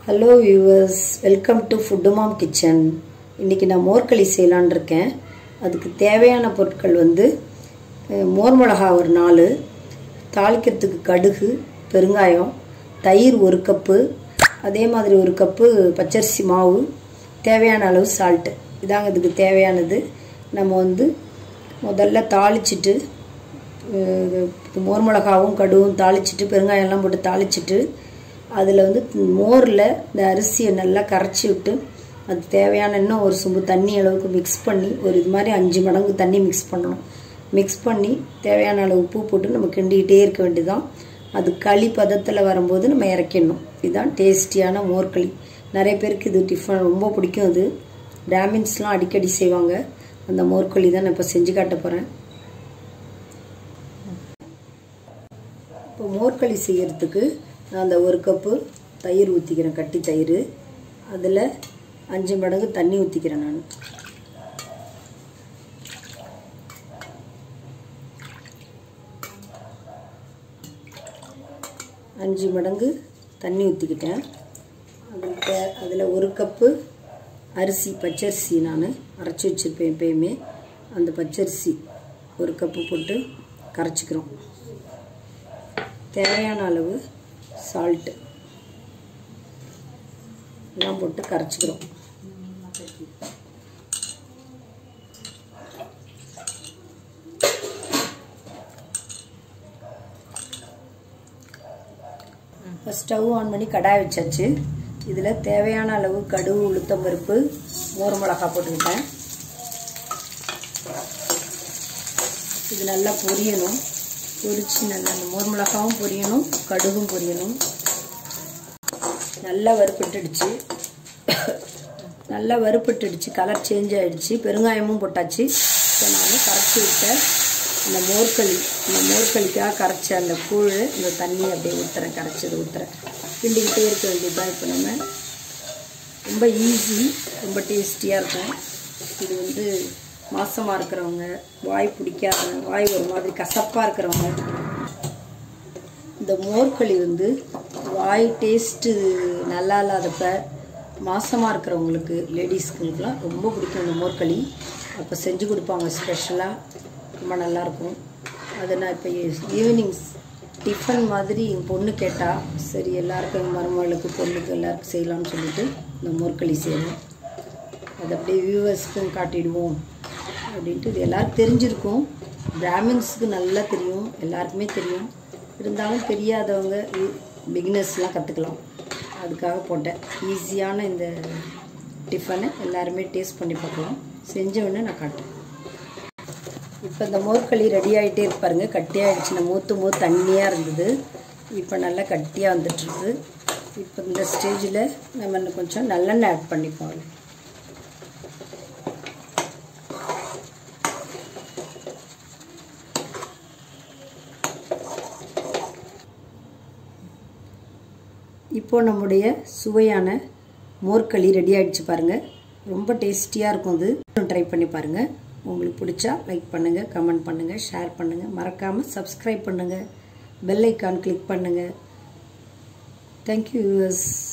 Hello viewers welcome to food mom kitchen இன்றைக்கி நான் மோர்களி செய்யலான் இருக்கேன் அதுக்கு தேவையான பொருட்கள் வந்து அஹ், மோர் மிளகா ஒரு நாலு தாளிக்கிறதுக்கு கடுகு பெருங்காயம் தயிர் ஒரு கப்பு அதே மாதிரி ஒரு கப்பு பச்சரிசி மாவு தேவையான அளவு சால்ட்டு இதாங்க இதுக்கு தேவையானது நம்ம வந்து முதல்ல தாளிச்சிட்டு அஹ், மோர் மிளகாவும் கடுவும் தாளிச்சிட்டு பெருங்காயம்லாம் போட்டு தாளிச்சிட்டு அதில் வந்து மோரில் இந்த அரிசியை நல்லா கரைச்சி விட்டு அது தேவையான இன்னும் ஒரு சொம்பு தண்ணி அளவுக்கு மிக்ஸ் பண்ணி ஒரு இது மாதிரி அஞ்சு மடங்கு தண்ணி மிக்ஸ் பண்ணணும் மிக்ஸ் பண்ணி தேவையான அளவு உப்பு போட்டு நம்ம கிண்டிக்கிட்டே இருக்க வேண்டியதான் அது களி பதத்தில் வரும்போது நம்ம இறக்கிடணும் இதுதான் டேஸ்டியான மோர்களி நிறைய பேருக்கு இது டிஃபன் ரொம்ப பிடிக்கும் இது பிராமின்ஸ்லாம் அடிக்கடி செய்வாங்க அந்த மோர்களி தான் நான் இப்போ செஞ்சு காட்ட போகிறேன் இப்போ மோர்களி செய்யறதுக்கு நான் அந்த ஒரு கப்பு தயிர் ஊற்றிக்கிறேன் கட்டி தயிர் அதில் அஞ்சு மடங்கு தண்ணி ஊற்றிக்கிறேன் நான் அஞ்சு மடங்கு தண்ணி ஊற்றிக்கிட்டேன் அதில் தே- அதில் ஒரு கப்பு அரிசி பச்சரிசி நான் அரைச்சி வச்சுருப்பேன் எப்பயுமே அந்த பச்சரிசி ஒரு கப்பு போட்டு கரைச்சிக்கிறோம் தேவையான அளவு சால்ட்டு எல்லாம் போட்டு கரைச்சிக்கிறோம் இப்போ ஸ்டவ் ஆன் பண்ணி கடாய் வச்சாச்சு இதில் தேவையான அளவு கடுகு உளுத்தம் பருப்பு மோர் மிளகா போட்டுக்கிட்டேன் இது நல்லா பொரியணும் பொரிச்சு நல்லா அந்த மோர் மிளகாவும் பொரியணும் கடுகும் பொரியணும் நல்லா வறுப்பட்டுடுச்சு நல்லா வறுப்பட்டுடுச்சு கலர் சேஞ்ச் ஆயிடுச்சு பெருங்காயமும் போட்டாச்சு இப்போ நான் கரைச்சி விட்ட இந்த மோர்களி இந்த மோர்களிக்காக கரைச்ச அந்த கூழ் இந்த தண்ணி அப்படியே ஊற்றுறேன் கரைச்சது ஊற்றுறேன் கிண்டிக்கிட்டே இருக்க வேண்டியதுதான் இப்போ நம்ம ரொம்ப ஈஸி ரொம்ப டேஸ்டியாக இருக்கும் இது வந்து மாசமாக இருக்கிறவங்க வாய் பிடிக்காதவங்க வாய் ஒரு மாதிரி கசப்பாக இருக்கிறவங்க இந்த மோர்களி வந்து வாய் டேஸ்ட்டு நல்லா இல்லாதப்ப மாசமாக இருக்கிறவங்களுக்கு லேடிஸ்களுக்குலாம் ரொம்ப பிடிக்கும் இந்த மோர்களி அப்போ செஞ்சு கொடுப்பாங்க ஸ்பெஷலாக ரொம்ப நல்லாயிருக்கும் அதை நான் இப்போ ஈவினிங் டிஃபன் மாதிரி என் பொண்ணு கேட்டால் சரி எல்லாருக்கும் எங்கள் மருமகளுக்கு பொண்ணுக்கு எல்லாருக்கும் செய்யலாம்னு சொல்லிட்டு இந்த மோர்களி செய்வேன் அதை அப்படியே வியூவர்ஸ்க்கும் காட்டிடுவோம் அப்படின்ட்டு இது எல்லாருக்கும் தெரிஞ்சிருக்கும் பிராமின்ஸுக்கு நல்லா தெரியும் எல்லாருக்குமே தெரியும் இருந்தாலும் தெரியாதவங்க பிகினர்ஸ்லாம் கற்றுக்கலாம் அதுக்காக போட்டேன் ஈஸியான இந்த டிஃபனை எல்லாருமே டேஸ்ட் பண்ணி பார்க்கலாம் செஞ்சவொடனே நான் காட்டுறேன் இப்போ இந்த மோர்களி ரெடி ஆகிட்டே இருப்பாருங்க கட்டியாகிடுச்சு நான் மூத்து மூத்து தண்ணியாக இருந்தது இப்போ நல்லா கட்டியாக வந்துட்டுருக்கு இப்போ இந்த ஸ்டேஜில் நம்ம இன்னும் கொஞ்சம் நல்லெண்ணெய் ஆட் பண்ணிப்போம் அதுல. இப்போ நம்முடைய சுவையான மோர்களி ரெடி ஆயிடுச்சு பாருங்கள் ரொம்ப டேஸ்டியாக இருக்கும் இது ட்ரை பண்ணி பாருங்கள் உங்களுக்கு பிடிச்சா லைக் பண்ணுங்கள் கமெண்ட் பண்ணுங்கள் ஷேர் பண்ணுங்கள் மறக்காமல் சப்ஸ்கிரைப் பண்ணுங்கள் பெல் ஐக்கான் கிளிக் பண்ணுங்கள் தேங்க்யூ யூஎஸ்